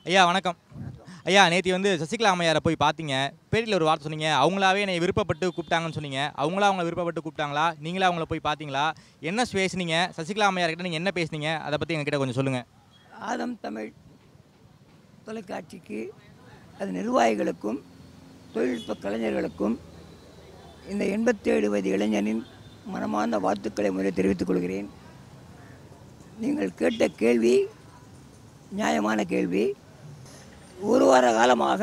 ஐயா வணக்கம் ஐயா நேற்று வந்து சசிகலா அம்மையாரை போய் பார்த்தீங்க பேட்டியில் ஒரு வார்த்தை சொன்னீங்க அவங்களாவே என்னை விருப்பப்பட்டு கூப்பிட்டாங்கன்னு சொன்னீங்க அவங்களா அவங்கள விருப்பப்பட்டு கூப்பிட்டாங்களா நீங்களா அவங்கள போய் பார்த்தீங்களா என்ன பேசுனீங்க சசிகலா அம்மையார் கிட்ட நீங்கள் என்ன பேசுனீங்க அதை பற்றி எங்ககிட்ட கொஞ்சம் சொல்லுங்கள் ஆதம் தமிழ் தொலைக்காட்சிக்கு அது நிர்வாகிகளுக்கும் தொழில்நுட்ப கலைஞர்களுக்கும் இந்த எண்பத்தேழு வயது இளைஞனின் மனமார்ந்த வாழ்த்துக்களை முதலில் தெரிவித்துக் கொள்கிறேன் நீங்கள் கேட்ட கேள்வி நியாயமான கேள்வி ஒரு வார காலமாக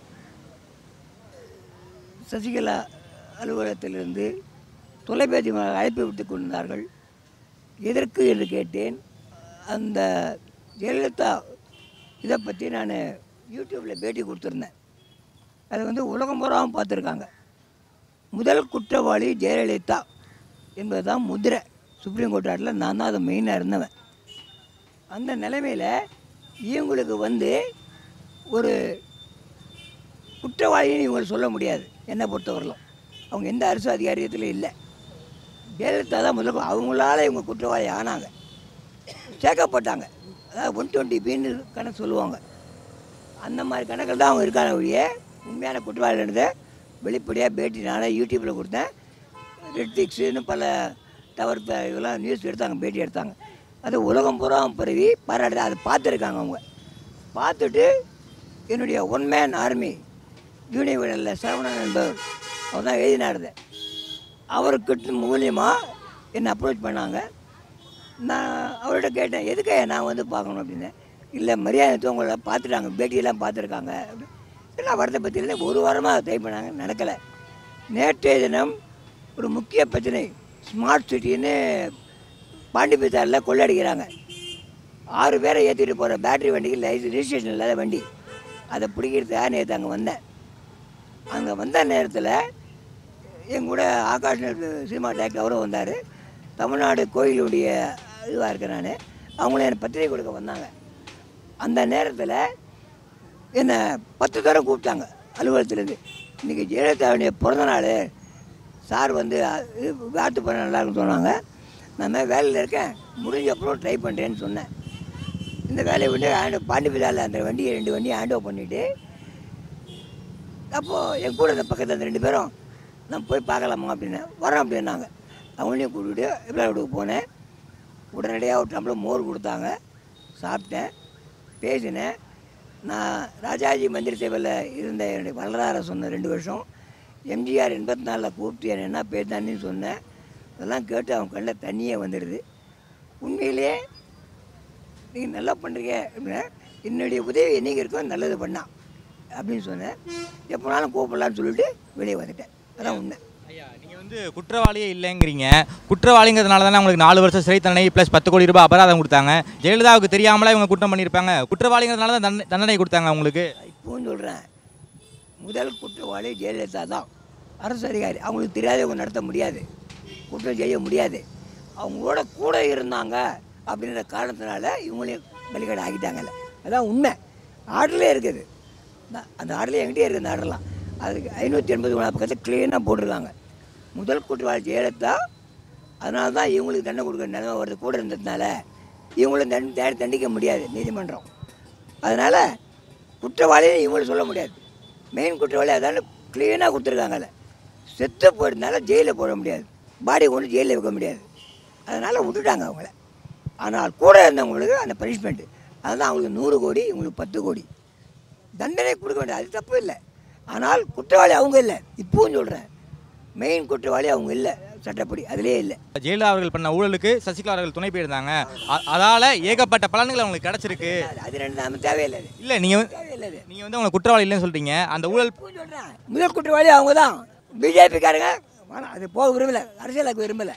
சசிகலா அலுவலகத்திலிருந்து தொலைபேசி மூலம் அழைப்பு விட்டுக் கொண்டிருந்தார்கள் எதற்கு என்று கேட்டேன் அந்த ஜெயலலிதா இதை பற்றி நான் யூடியூப்பில் பேட்டி கொடுத்துருந்தேன் அது வந்து உலகம் பூராவும் பார்த்துருக்காங்க முதல் குற்றவாளி ஜெயலலிதா என்பது தான் முதிரை சுப்ரீம் கோர்ட் ஆட்டில் நான் தான் அதை மெயினாக இருந்தவன் அந்த நிலைமையில் இவங்களுக்கு வந்து ஒரு குற்றவாளின்னு இவங்களை சொல்ல முடியாது என்னை பொறுத்தவரையிலும் அவங்க எந்த அரசு அதிகாரியத்திலும் இல்லை ஜெயலலிதா தான் முதல்ல அவங்களால இவங்க குற்றவாளி ஆனாங்க சேர்க்கப்பட்டாங்க அதாவது ஒன் டுவெண்ட்டி பின்னு கணக்கு சொல்லுவாங்க அந்த மாதிரி கணக்கில் தான் அவங்க இருக்காங்க ஒழிய உண்மையான குற்றவாளின்றத வெளிப்படையாக பேட்டி நானே யூடியூப்பில் கொடுத்தேன் ரெட்ஃபிக்ஸுன்னு பல டவர் ப- இதெல்லாம் நியூஸ் எடுத்தாங்க பேட்டி எடுத்தாங்க அது உலகம் பூரா பரவி பாராட்டு அதை பார்த்துருக்காங்க அவங்க பார்த்துட்டு என்னுடைய ஒன் மேன் ஆர்மி யூனிவர்னில் சரவணன் என்பவர் அவர் தான் எழுதினாருது அவருக்கு மூலியமாக என்னை அப்ரோச் பண்ணாங்க நான் அவர்கிட்ட கேட்டேன் எதுக்கு நான் வந்து பார்க்கணும் அப்படின்னு இல்லை மரியாதை உங்களை பார்த்துட்டாங்க பேட்டியெல்லாம் பார்த்துருக்காங்க அப்படி எல்லாம் வரதை பற்றி இல்லை ஒரு வாரமாக ட்ரை பண்ணாங்க நடக்கலை நேற்றைய தினம் ஒரு முக்கிய பிரச்சனை ஸ்மார்ட் சிட்டின்னு பாண்டிபேத்தாரில் கொள்ளடிக்கிறாங்க ஆறு பேரை ஏற்றிட்டு போகிற பேட்டரி வண்டிக்கு லைசன்ஸ் ரிஜிஸ்ட்ரேஷன் இல்லாத வண்டி அதை பிடிக்கிறதுக்காக நேற்று அங்கே வந்தேன் அங்கே வந்த நேரத்தில் என் கூட ஆகாஷ் சினிமா டேரக்டர் அவரும் வந்தார் தமிழ்நாடு கோயிலுடைய இதுவாக இருக்கேன் நான் அவங்களும் எனக்கு பத்திரிகை கொடுக்க வந்தாங்க அந்த நேரத்தில் என்னை பத்து தடவை கூப்பிட்டாங்க அலுவலகத்துலேருந்து இன்றைக்கி ஜெயலலிதாவுடைய பிறந்த நாள் சார் வந்து அஹ், இது வாழ்த்து பண்ண நல்லா இருக்குன்னு சொன்னாங்க நான் இந்த மாதிரி வேலையில் இருக்கேன் முடிஞ்ச அப்புறம் ட்ரை பண்ணுறேன்னு சொன்னேன் இந்த வேலையை விட்டு ஆண்டு பாண்டிபிதாவில் அந்த வண்டியை ரெண்டு வண்டியை ஹேண்ட் ஓவர் பண்ணிவிட்டு அப்போது என் கூட இந்த பக்கத்தில் அந்த ரெண்டு பேரும் நான் போய் பார்க்கலாமா அப்படின்னு வரோம் அப்படின்னாங்க அவங்களையும் கூட்டிகிட்டு விளையாடுக்கு போனேன் உடனடியாக ஒரு டம்ளர் மோர் கொடுத்தாங்க சாப்பிட்டேன் பேசினேன் நான் ராஜாஜி மந்திரி சேவையில் இருந்த என்னுடைய வரலாறை சொன்ன ரெண்டு வருஷம் எம்ஜிஆர் எண்பத்தி நாலில் கூப்பிட்டு என்னை என்ன பேசினான்னு சொன்னேன் அதெல்லாம் கேட்டு அவன் கண்ணில் தண்ணியே வந்துடுது உண்மையிலேயே நீங்கள் நல்லா பண்ணுறீங்க அப்படின்னா என்னுடைய உதவி என்னைக்கு இருக்கோ நல்லது பண்ணா அப்படின்னு சொன்னேன் எப்போனாலும் கூப்பிடலான்னு சொல்லிட்டு வெளியே வந்துட்டேன் அதான் உண்மை ஐயா நீங்கள் வந்து குற்றவாளியே இல்லைங்கிறீங்க குற்றவாளிங்கிறதுனால தானே உங்களுக்கு நாலு வருஷம் சிறை தண்டனை ப்ளஸ் பத்து கோடி ரூபாய் அபராதம் கொடுத்தாங்க ஜெயலலிதாவுக்கு தெரியாமலே இவங்க குற்றம் பண்ணியிருப்பாங்க குற்றவாளிங்கிறதுனால தான் தண்டனை- தண்டனை கொடுத்தாங்க அவங்களுக்கு இப்போவும் சொல்கிறேன் முதல் குற்றவாளி ஜெயலலிதா தான் அரசு அதிகாரி அவங்களுக்கு தெரியாதவங்க நடத்த முடியாது குற்றம் செய்ய முடியாது அவங்களோட கூட இருந்தாங்க அப்படின்ற காரணத்தினால இவங்களையும் பலிகடை ஆக்கிட்டாங்கல்ல அதான் உண்மை ஆர்டர்லேயே இருக்குது நான் அந்த ஆர்டர்லேயே என்கிட்டயே இருக்குது அந்த ஆர்டர்லாம் அதுக்கு ஐநூற்றி எண்பது மூணு பக்கத்தில் க்ளீனாக போட்டிருக்காங்க முதல் குற்றவாளி ஜெயலலிதா அதனால தான் இவங்களுக்கு தண்டனை கொடுக்குற நிலைமை வருது கூட இருந்ததுனால இவங்களும் தண்டி தண்டி- தண்டிக்க முடியாது நீதிமன்றம் அதனால் குற்றவாளின்னு இவங்களும் சொல்ல முடியாது மெயின் குற்றவாளி அதான க்ளீனாக கொடுத்துருக்காங்கல்ல செத்து போயிருந்தால ஜெயிலில் போட முடியாது பாடி கொண்டு ஜெயிலில் வைக்க முடியாது அதனால் விட்டுட்டாங்க அவங்கள ஆனால் கூட இருந்தவங்களுக்கு அந்த பனிஷ்மெண்ட்டு அதுதான் அவங்களுக்கு நூறு கோடி இவங்களுக்கு பத்து கோடி தண்டனை கொடுக்க வேண்டியது அது தப்பு இல்லை ஆனால் குற்றவாளி அவங்க இல்லை இப்பவும் சொல்கிறேன் மெயின் குற்றவாளி அவங்க இல்லை சட்டப்படி அதிலே இல்லை ஜெயலலிதா அவர்கள் பண்ண ஊழலுக்கு சசிகலா அவர்கள் துணை போயிருந்தாங்க அ- அதால ஏகப்பட்ட பலன்கள் அவங்களுக்கு கிடைச்சிருக்கு அது- அது ரெண்டு நம்ம தேவையில்லை அது. இல்லை நீங்கள் தேவையில்லை அது. நீங்கள் வந்து அவங்க குற்றவாளி இல்லைன்னு சொல்லிட்டீங்க அந்த ஊழல் இப்பவும் சொல்றேன். முதல் குற்றவாளி அவங்க தான் பிஜேபிக்காரங்க வேணாம் அது போக விரும்பல அரசியலுக்கு விரும்பல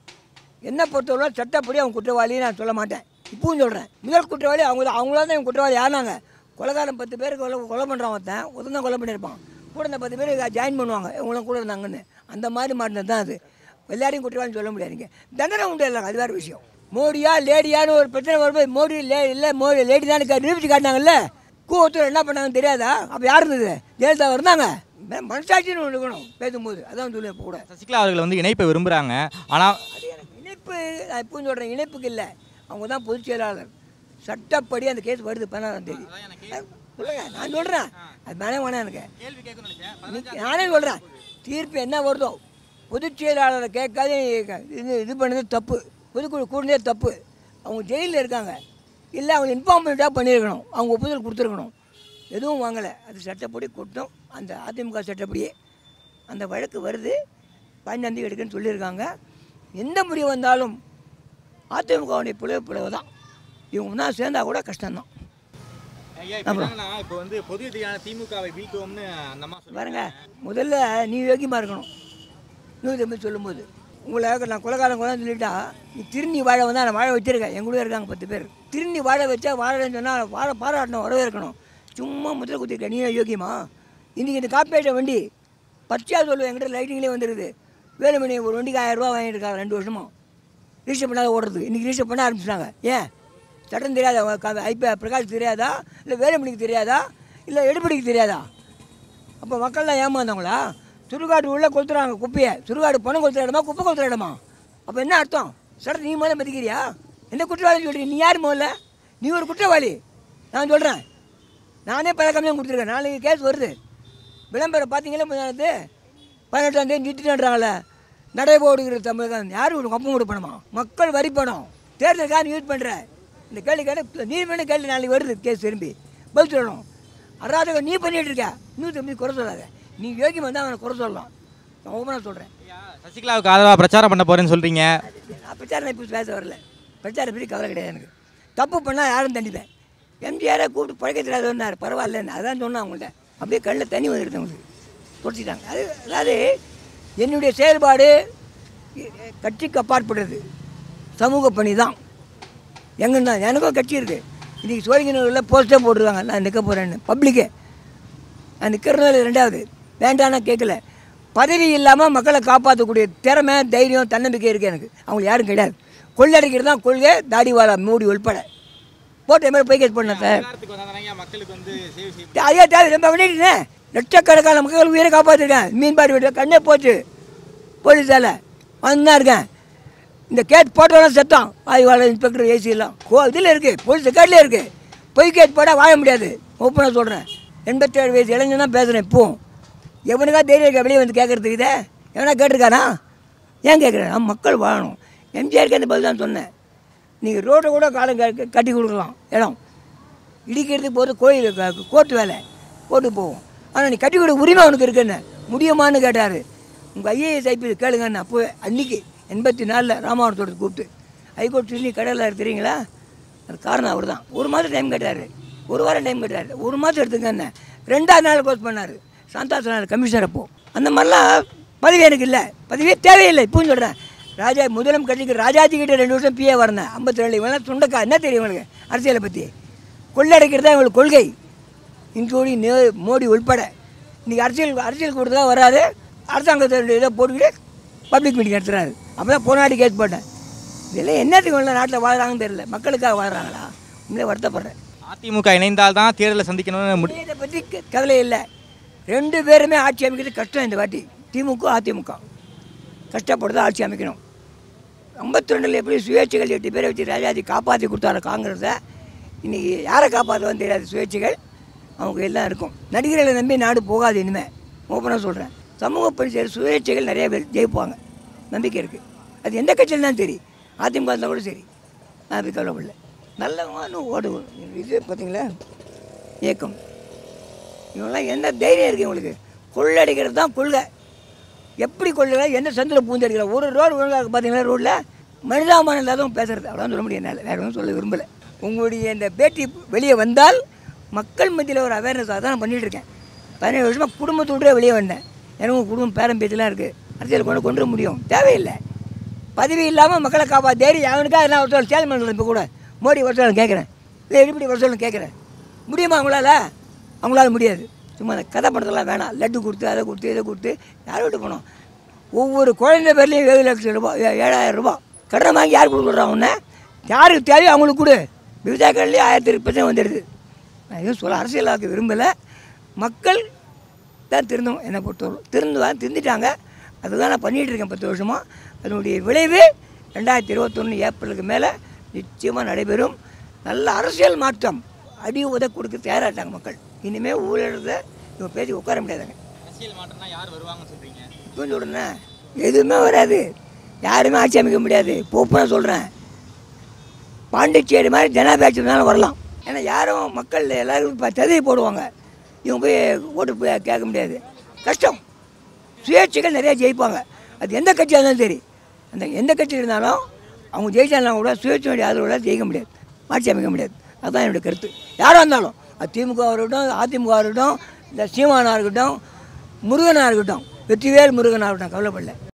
என்ன பொறுத்தவரை சட்டப்படி அவங்க குற்றவாளி நான் சொல்ல மாட்டேன் இப்பவும் சொல்கிறேன் முதல் குற்றவாளி அவங்க தான் அவங்களா தான் இவங்க குற்றவாளி ஆனாங்க கொலைகாரன் பத்து பேர் கொலை கொலை பண்ணுறான் ஒருத்தன் ஒருத்தன் தான் கொலை பண்ணியிருப்பான் கூட இந்த பத்து பேர் ஜாயின் பண்ணுவாங்க இவங்களும் கூட இருந்தாங்கன்னு அந்த மாதிரி மாட்டினது தான் அது எல்லாரையும் குற்றவாளின்னு சொல்ல முடியாதுங்க தண்டனை உண்டு இல்லை அது வேறு விஷயம் மோடியா லேடியான்னு ஒரு பிரச்சனை வரும்போது மோடி லே இல்லை மோடி லேடி தான் நிரூபிச்சு காட்டினாங்கல்ல கூவத்தூர் என்ன பண்ணாங்கன்னு தெரியாதா அப்போ யார் இருந்தது ஜெயலலிதா இருந்தாங்க ம- மனசாட்சின்னு ஒன்று இருக்கணும் பேசும்போது அதான் சொல்லுவேன் இப்போ கூட சசிகலா அவர்கள் வந்து இணைப்பை விரும்புகிறாங்க ஆனால் அது எனக்கு இணைப்பு நான் இப்பவும் சொல்கிறேன் இணைப்புக்கு இல்லை அவங்க தான் பொதுச் செயலாளர் சட்டப்படி அந்த கேஸ் வருது பதினாறாம் தேதி சொல்லுங்க நான் சொல்கிறேன் அது மேலே வேணாம் எனக்கு கேள்வி கேட்கணும்னு நினைச்சேன் நீ- நானே சொல்கிறேன் தீர்ப்பு என்ன வருதோ பொதுச் செயலாளரை கேட்காத இது இது பண்ணது தப்பு பொதுக்குழு கூடதே தப்பு அவங்க ஜெயிலில் இருக்காங்க இல்லை அவங்க இன்ஃபார்ம் பண்ணிட்டா பண்ணியிருக்கணும் அவங்க ஒப்புதல் கொடுத்துருக்கணும் எதுவும் வாங்கலை அது சட்டப்படி குற்றம் அந்த அதிமுக சட்டப்படியே அந்த வழக்கு வருது பதினஞ்சு எடுக்குன்னு சொல்லியிருக்காங்க எந்த முடிவு வந்தாலும் அதிமுகவுடைய பிளவு பிளவு தான் இவங்க ஒன்றா சேர்ந்தா கூட கஷ்டம்தான் ஐயா இப்போ என்னன்னா இப்போ வந்து பொது எதிரான திமுகவை வீழ்த்துவோம்னு அந்த அம்மா சொல்றாங்க பாருங்க முதல்ல நீ யோக்கியமாக இருக்கணும் நூற்றி தம்பி சொல்லும்போது உங்களை நான் கொலைக்காரன் கொலை சொல்லிட்டா நீ திருநி வாழ வந்தால் நான் வாழ வச்சிருக்கேன் எங்க கூட இருக்காங்க பத்து பேர் திருநி வாழ வச்சா வாழன்னு சொன்னால் வாழ பாராட்டணும் வரவே இருக்கணும் சும்மா முதல்ல குத்திருக்க நீ யோக்கியமா இன்றைக்கி இந்த காப்பேட்டை வண்டி பச்சையாக சொல்லுவேன் என்கிட்ட லைட்டிங்லேயே வந்துருது வேலுமணி ஒரு வண்டிக்கு ஆயிரம் ரூபா வாங்கிட்டு இருக்காங்க ரெண்டு வருஷமா ரிஜிஸ்டர் பண்ணாத ஓடுறது இன்றைக்கி ரிஜிஸ்டர் பண்ண ஆரம்பிச்சிட்டாங்க ஏன் சட்டம் தெரியாதா ஐபி பிரகாஷ் தெரியாதா இல்லை வேலுமணிக்கு தெரியாதா இல்லை எடுப்படிக்கு தெரியாதா அப்போ மக்கள்லாம் ஏமாந்தவங்களா சுடுகாடு உள்ளே கொளுத்துறாங்க குப்பையை சுடுகாடு பணம் கொளுத்துற இடமா குப்பை கொளுத்துற இடமா அப்போ என்ன அர்த்தம் சட்டம் நீ முதல்ல மதிக்கிறியா என்ன குற்றவாளி சொல்கிறீங்க நீ யார் முதல்ல நீ ஒரு குற்றவாளி நான் சொல்கிறேன் நானே பல கம்மியாக கொடுத்துருக்கேன் நாளைக்கு கேஸ் வருது விளம்பரம் பார்த்தீங்களா முன்னாடி பதினெட்டாம் தேதி நிறுத்திட்டாங்களே நடைபோடுகிற தமிழகம் யார் ஒரு கப்பம் கூட பணமா மக்கள் வரி பணம் தேர்தலுக்காக யூஸ் பண்ணுற இந்த கேள்வி கேட்ட நீ வேணும் கேள்வி நாளைக்கு வருது கேஸ் திரும்பி பதில் சொல்லணும் அராதகம் நீ பண்ணிட்டு இருக்க இன்னும் தம்பி குறை சொல்லாத நீ யோகியம் வந்தால் அவனை குறை சொல்லலாம் நான் ஓப்பனாக சொல்கிறேன் ஐயா சசிகலாவுக்கு ஆதரவாக பிரச்சாரம் பண்ண போறேன்னு சொல்றீங்க நான் பிரச்சாரம் இப்போ பேச வரல பிரச்சாரம் பற்றி கவலை கிடையாது எனக்கு தப்பு பண்ணால் யாரும் தண்டிப்பேன் எம்ஜிஆரை கூப்பிட்டு பழக்க தெரியாதுன்னார் பரவாயில்லன்னு அதான் சொன்னேன் அவங்கள்ட்ட அப்படியே கண்ணில் தண்ணி வந்துடுது அவங்களுக்கு துடிச்சிட்டாங்க அது அதாவது என்னுடைய செயல்பாடு கட்சிக்கு அப்பாற்பட்டது சமூக பணி தான் எங்கன்னா எனக்கும் கட்சி இருக்குது இன்றைக்கி சோழிங்கனூரில் போஸ்டே போட்டிருக்காங்க நான் நிற்க போகிறேன்னு பப்ளிக்கே நான் நிற்கிறதுனால ரெண்டாவது வேண்டாம்னா கேட்கல பதவி இல்லாமல் மக்களை காப்பாற்றக்கூடிய திறமை தைரியம் தன்னம்பிக்கை இருக்குது எனக்கு அவங்களுக்கு யாரும் கிடையாது கொள்ளடிக்கிறது தான் கொள்கை தாடிவாலா மூடி உள்பட போட்டு மாதிரி போய் கேஸ் பண்ணேன் சார் அதிகாரத்துக்கு வந்தாங்க மக்களுக்கு வந்து சேவை செய்ய ஐயா தேவை ரொம்ப பண்ணிட்டேன் லட்சக்கணக்கான மக்கள் உயிரை காப்பாற்றிருக்கேன் மீன்பாடி வீட்டு கண்ணே போச்சு போலீஸால் வந்துதான் இருக்கேன் இந்த கேட் போட்டவெல்லாம் செத்தான் ஆய்வாளர் இன்ஸ்பெக்டர் ஏசி எல்லாம் கோ இதில் இருக்குது போலீஸ் ரெக்கார்ட்லேயே இருக்குது பொய் கேட் போட்டால் வாழ முடியாது ஓப்பனாக சொல்கிறேன் எண்பத்தேழு வயசு இளைஞன் தான் பேசுகிறேன் இப்போவும் எவனுக்கா தைரியம் இருக்கா வெளியே வந்து கேட்குறதுக்கு இதை எவனா கேட்டிருக்கானா ஏன் கேட்குறேன் மக்கள் வாழணும் எம்ஜிஆருக்கு அந்த பதில் தான் சொன்னேன் நீங்கள் ரோட்டை கூட காலம் க- கட்டி கொடுக்கலாம் இடம் இடிக்கிறதுக்கு போது கோயில் க- கோர்ட்டு வேலை கோர்ட்டு போவோம் ஆனால் நீ கட்டி கொடுக்க உரிமை அவனுக்கு இருக்குன்னு முடியுமான்னு கேட்டார் உங்கள் ஐஏஎஸ் ஐபிஎஸ் கேளுங்கன்னு அப்போவே அன்னைக்கு எண்பத்தி நாலில் ராமாவரத்தோட கூப்பிட்டு ஹைகோர்ட் சொல்லி கடையில் தெரியுங்களா அது காரணம் அவர் தான் ஒரு மாதம் டைம் கேட்டார் ஒரு வாரம் டைம் கேட்டார் ஒரு மாதம் எடுத்துக்கன்னு ரெண்டாவது நாள் கோர்ஸ் பண்ணார் சாந்தா சொன்னார் கமிஷனர் அப்போ அந்த மாதிரிலாம் பதவி எனக்கு இல்லை பதவியே தேவையில்லை இப்பவும் சொல்கிறேன் ராஜா முதலம் கட்சிக்கு ராஜாஜி கிட்ட ரெண்டு வருஷம் பிஏ வரேன் ஐம்பத்தி ரெண்டு இவெல்லாம் சுண்டக்கா என்ன தெரியும் இவனுக்கு அரசியலை பற்றி கொள்ளடைக்கிறது தான் இவங்களுக்கு கொள்கை இன்க்ளூடிங் நே மோடி உள்பட இன்றைக்கி அரசியல் அரசியல் கொடுத்தா வராது அரசாங்கத்தோட இதை போட்டுக்கிட்டு பப்ளிக் மீட்டிங் நடத்துறாரு அப்போ தான் போனாடி கேஸ் போட்டேன் இதெல்லாம் என்னத்துக்கு உள்ள நாட்டில் வாழ்கிறாங்கன்னு தெரியல மக்களுக்காக வாழ்கிறாங்களா உண்மையிலே வருத்தப்படுறேன் அதிமுக இணைந்தால் தான் தேர்தலை சந்திக்கணும்னு முடி இதை பற்றி க- கவலை இல்லை ரெண்டு பேருமே ஆட்சி அமைக்கிறது கஷ்டம் இந்த வாட்டி திமுக அதிமுக கஷ்டப்படுறது ஆட்சி அமைக்கணும் ஐம்பத்தி ரெண்டில் எப்படி சுயேட்சைகள் எட்டு பேரை வச்சு ராஜாஜி காப்பாற்றி கொடுத்தாரு காங்கிரஸை இன்றைக்கி யாரை காப்பாற்றுவான்னு தெரியாது சுயேட்சைகள் அவங்க எல்லாம் இருக்கும் நடிகர்களை நம்பி நாடு போகாது இனிமேல் ஓப்பனாக சொல்கிறேன் சமூக பணி செய்கிற சுயேட்சைகள் நிறைய பேர் ஜெயிப்பாங்க நம்பிக்கை இருக்குது அது எந்த கட்சியில் தான் சரி அதிமுக இருந்தால் கூட சரி நான் அப்படி கவலைப்படல நல்லவங்க ஓடு இது பார்த்தீங்களா இயக்கம் இவங்கெல்லாம் என்ன தைரியம் இருக்குது இவங்களுக்கு கொள்ளடிக்கிறது தான் கொள்கை எப்படி கொள்ளுங்க எந்த சந்தில் பூந்து அடிக்கிற ஒரு ரோடு ஒழுங்காக பார்த்தீங்களா ரோட்டில் மனிதாபானம் இல்லாதவங்க பேசுறது அவ்வளோ சொல்ல முடியும் என்னால் வேறு ஒன்றும் சொல்ல விரும்பலை உங்களுடைய இந்த பேட்டி வெளியே வந்தால் மக்கள் மத்தியில் ஒரு அவேர்னஸாக தான் நான் பண்ணிட்டு இருக்கேன் பதினேழு வருஷமாக குடும்பத்தோடய வெளியே வந்தேன் எனக்கும் குடும்பம் பேரம் பேச்செல்லாம் இருக்குது அரசியல் கொண்டு கொண்டு வர முடியும் தேவையில்லை பதவி இல்லாமல் மக்களை காப்பா தைரியம் அவனுக்காக நான் ஒரு சேல் பண்ணுறது இப்போ கூட மோடி வருஷம் கேட்குறேன் இல்லை எப்படி வருஷம் கேட்குறேன் முடியுமா அவங்களால அவங்களால முடியாது சும்மா அந்த கதை படத்தெல்லாம் வேணாம் லட்டு கொடுத்து அதை கொடுத்து இதை கொடுத்து யார் விட்டு போனோம் ஒவ்வொரு குழந்தை பேர்லேயும் ஏழு லட்சம் ரூபாய் ஏ- ஏழாயிரம் ரூபாய் கடன் வாங்கி யார் கொடுக்குறான் உன்னை யாருக்கு தேவையோ அவங்களுக்கு கொடு விவசாயிகள்லேயே ஆயிரத்தி பிரச்சனை வந்துடுது நான் எதுவும் சொல்ல அரசியலாக்க விரும்பலை மக்கள் தான் திருந்தணும் என்னை பொறுத்தவரை திருந்துவாங்க திருந்திட்டாங்க அதுதான் நான் பண்ணிகிட்டு இருக்கேன் பத்து வருஷமாக அதனுடைய விளைவு ரெண்டாயிரத்தி இருபத்தொன்று ஏப்ரலுக்கு மேலே நிச்சயமாக நடைபெறும் நல்ல அரசியல் மாற்றம் அடி உத கொடுக்க தயாராட்டாங்க மக்கள் இனிமேல் ஊழலத்தை இவங்க பேசி உட்கார முடியாதுங்க அரசியல் மாற்றம்னா யார் வருவாங்கன்னு சொல்றீங்க இப்போ சொல்கிறேன் எதுவுமே வராது யாருமே ஆட்சி அமைக்க முடியாது போப்புனா சொல்கிறேன் பாண்டிச்சேரி மாதிரி ஜனாதிபதி இருந்தாலும் வரலாம் ஏன்னா யாரும் மக்கள் எல்லாரும் இப்போ தகுதி போடுவாங்க இவங்க போய் ஓட்டு போய் கேட்க முடியாது கஷ்டம் சுயேட்சைகள் நிறைய ஜெயிப்பாங்க அது எந்த கட்சியாக இருந்தாலும் சரி அந்த எந்த கட்சி இருந்தாலும் அவங்க ஜெயிச்சாலும் கூட சுயேட்சையுடைய ஆதரவோட ஜெயிக்க முடியாது ஆட்சி அமைக்க முடியாது அதுதான் என்னுடைய கருத்து யாராக இருந்தாலும் அது திமுக இருக்கட்டும் அதிமுக இருக்கட்டும் இந்த சீமானா இருக்கட்டும் முருகனாக இருக்கட்டும் வெற்றிவேல் முருகனாக இருக்கட்டும் கவலைப்படல